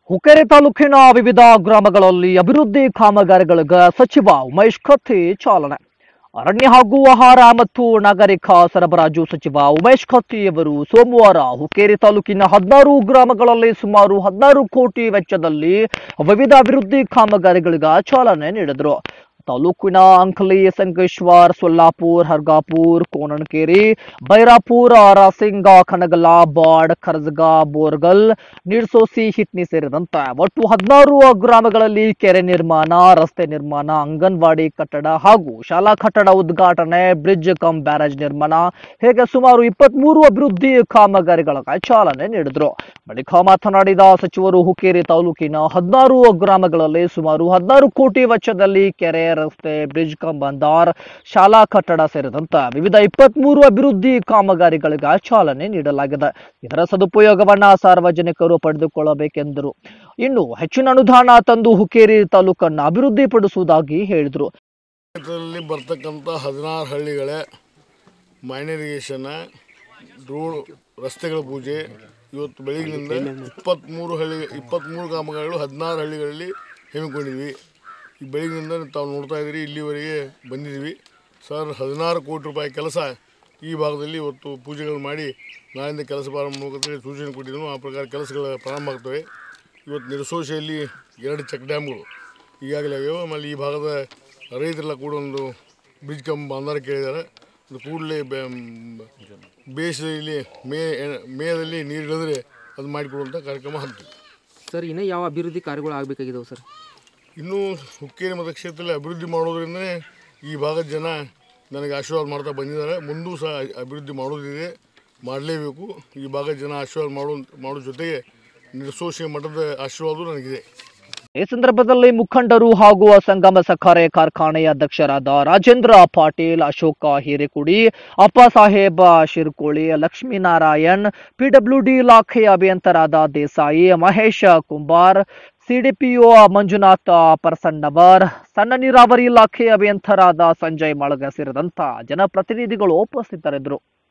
ಹುಕ್ಕೇರಿ ತಾಲೂಕಿನ ವಿವಿಧ ಗ್ರಾಮಗಳಲ್ಲಿ ಅಭಿವೃದ್ಧಿ ಕಾಮಗಾರಿಗಳಿಗೆ ಸಚಿವ ಉಮೇಶ್ ಕತ್ತಿ ಚಾಲನೆ ಅರಣ್ಯ ಹಾಗೂ ಆಹಾರ ಮತ್ತು ನಾಗರಿಕ ಸರಬರಾಜು ಸಚಿವ ಉಮೇಶ್ ಕತ್ತಿ ಅವರು ಸೋಮವಾರ ಹುಕ್ಕೇರಿ ತಾಲೂಕಿನ ಹದಿನಾರು ಗ್ರಾಮಗಳಲ್ಲಿ ಸುಮಾರು ಹದಿನಾರು ಕೋಟಿ ವೆಚ್ಚದಲ್ಲಿ ವಿವಿಧ ಅಭಿವೃದ್ಧಿ ಕಾಮಗಾರಿಗಳಿಗೆ ಚಾಲನೆ ನೀಡಿದರು ತಾಲೂಕಿನ ಅಂಕಲಿ ಸಂಕೇಶ್ವರ್ ಸೊಲ್ಲಾಪುರ್ ಹರ್ಗಾಪುರ್ ಕೋಣನಕೇರಿ ಬೈರಾಪುರ ರಾಸಿಂಗ ಕನಗಲ ಬಾಡ್ ಕರ್ಜಗ ಬೋರ್ಗಲ್ ನೀಡ್ಸೋಸಿ ಹಿಟ್ನಿ ಸೇರಿದಂತೆ ಒಟ್ಟು ಹದಿನಾರು ಗ್ರಾಮಗಳಲ್ಲಿ ಕೆರೆ ನಿರ್ಮಾಣ ರಸ್ತೆ ನಿರ್ಮಾಣ ಅಂಗನವಾಡಿ ಕಟ್ಟಡ ಹಾಗೂ ಶಾಲಾ ಕಟ್ಟಡ ಉದ್ಘಾಟನೆ ಬ್ರಿಡ್ಜ್ ಕಮ್ ಬ್ಯಾರೇಜ್ ನಿರ್ಮಾಣ ಹೇಗೆ ಸುಮಾರು ಇಪ್ಪತ್ಮೂರು ಅಭಿವೃದ್ಧಿ ಕಾಮಗಾರಿಗಳಿಗೆ ಚಾಲನೆ ನೀಡಿದ್ರು ಬಳಿಕ ಮಾತನಾಡಿದ ಸಚಿವರು ಹುಕ್ಕೇರಿ ತಾಲೂಕಿನ ಹದಿನಾರು ಗ್ರಾಮಗಳಲ್ಲಿ ಸುಮಾರು ಹದಿನಾರು ಕೋಟಿ ವೆಚ್ಚದಲ್ಲಿ ಕೆರೆ ರಸ್ತೆ ಬ್ರಿಡ್ಜ್ ಕಮ್ ಬಂದಾರ್ ಶಾಲಾ ಕಟ್ಟಡ ಸೇರಿದಂತೆ ವಿವಿಧ ಇಪ್ಪತ್ಮೂರು ಅಭಿವೃದ್ಧಿ ಕಾಮಗಾರಿಗಳಿಗೆ ಚಾಲನೆ ನೀಡಲಾಗಿದೆ ಇದರ ಸದುಪಯೋಗವನ್ನ ಸಾರ್ವಜನಿಕರು ಪಡೆದುಕೊಳ್ಳಬೇಕೆಂದರು ಇನ್ನು ಹೆಚ್ಚಿನ ಅನುದಾನ ತಂದು ಹುಕ್ಕೇರಿ ತಾಲೂಕನ್ನು ಅಭಿವೃದ್ಧಿಪಡಿಸುವುದಾಗಿ ಹೇಳಿದರು ಕ್ಷೇತ್ರದಲ್ಲಿ ಬರ್ತಕ್ಕಂಥ ಹದಿನಾರು ಹಳ್ಳಿಗಳೇ ಮೈನರಿಗೇಷನ್ ರೋಡ್ ರಸ್ತೆಗಳ ಪೂಜೆ ಇವತ್ತು ಬೆಳಗಿನಿಂದ ಇಪ್ಪತ್ತ್ಮೂರು ಹಳ್ಳಿ ಇಪ್ಪತ್ತ್ಮೂರು ಗ್ರಾಮಗಳು ಹದಿನಾರು ಹಳ್ಳಿಗಳಲ್ಲಿ ಹಮ್ಮಿಕೊಂಡಿದ್ವಿ ಈ ಬೆಳಗಿನಿಂದ ತಾವು ನೋಡ್ತಾ ಇದ್ದೀರಿ ಇಲ್ಲಿವರೆಗೆ ಬಂದಿದ್ದೀವಿ ಸರ್ ಹದಿನಾರು ಕೋಟಿ ರೂಪಾಯಿ ಕೆಲಸ ಈ ಭಾಗದಲ್ಲಿ ಇವತ್ತು ಪೂಜೆಗಳು ಮಾಡಿ ನಾಳಿಂದ ಕೆಲಸ ಪ್ರಾರಂಭ ಮಾಡಬೇಕಂತೇಳಿ ಸೂಚನೆ ಕೊಟ್ಟಿದ್ದನು ಆ ಪ್ರಕಾರ ಕೆಲಸಗಳು ಪ್ರಾರಂಭ ಆಗ್ತವೆ ಇವತ್ತು ನಿರ್ಸೋಶೆಯಲ್ಲಿ ಎರಡು ಚೆಕ್ ಡ್ಯಾಮ್ಗಳು ಈಗಾಗಲೇ ಆಗ್ಯಾವ ಆಮೇಲೆ ಈ ಭಾಗದ ರೈತರೆಲ್ಲ ಕೂಡ ಒಂದು ಬ್ರಿಡ್ಜ್ ಕಮ್ ಬಂದಾರ ಕೇಳಿದ್ದಾರೆ ಅದು ಕೂಡಲೇ ಬೇಸಿಗೆಯಲ್ಲಿ ಮೇ ಮೇದಲ್ಲಿ ನೀರು ಇಳಿದ್ರೆ ಅದು ಮಾಡಿಕೊಡುವಂಥ ಕಾರ್ಯಕ್ರಮ ಹಾಕ್ತೀವಿ ಸರ್ ಇನ್ನೂ ಯಾವ ಅಭಿವೃದ್ಧಿ ಕಾರ್ಯಗಳು ಆಗಬೇಕಾಗಿದ್ದಾವೆ ಸರ್ ಇನ್ನೂ ಹುಕ್ಕೇರಿ ಮತಕ್ಷೇತ್ರದಲ್ಲಿ ಅಭಿವೃದ್ಧಿ ಮಾಡೋದ್ರಿಂದನೇ ಈ ಭಾಗದ ಜನ ನನಗೆ ಆಶೀರ್ವಾದ ಮಾಡ್ತಾ ಬಂದಿದ್ದಾರೆ ಮುಂದೂ ಸಹ ಅಭಿವೃದ್ಧಿ ಮಾಡೋದಿದೆ ಮಾಡಲೇಬೇಕು ಈ ಭಾಗದ ಜನ ಆಶೀರ್ವಾದ ಮಾಡೋ ಮಾಡೋ ಜೊತೆಗೆ ನಿರ್ಸೋಷಿ ಮಠದ ಆಶೀರ್ವಾದ ನನಗಿದೆ ಈ ಸಂದರ್ಭದಲ್ಲಿ ಮುಖಂಡರು ಹಾಗೂ ಸಂಗಮ ಸಕ್ಕರೆ ಕಾರ್ಖಾನೆಯ ಅಧ್ಯಕ್ಷರಾದ ರಾಜೇಂದ್ರ ಪಾಟೀಲ್ ಅಶೋಕ ಹಿರೇಕುಡಿ ಅಪ್ಪ ಸಾಹೇಬ ಶಿರ್ಕೋಳಿ ಲಕ್ಷ್ಮೀನಾರಾಯಣ್ ಪಿಡಬ್ಲ್ಯೂಡಿ ಇಲಾಖೆಯ ಅಭಿಯಂತರಾದ ದೇಸಾಯಿ ಮಹೇಶ್ ಕುಂಬಾರ್ ಸಿಡಿಪಿಒ ಮಂಜುನಾಥ ಪರ್ಸಣ್ಣವರ್ ಸಣ್ಣ ನೀರಾವರಿ ಇಲಾಖೆಯ ಅಭಿಯಂತರಾದ ಸಂಜಯ್ ಮಳಗ ಸೇರಿದಂತ ಜನಪ್ರತಿನಿಧಿಗಳು ಉಪಸ್ಥಿತರಿದ್ದರು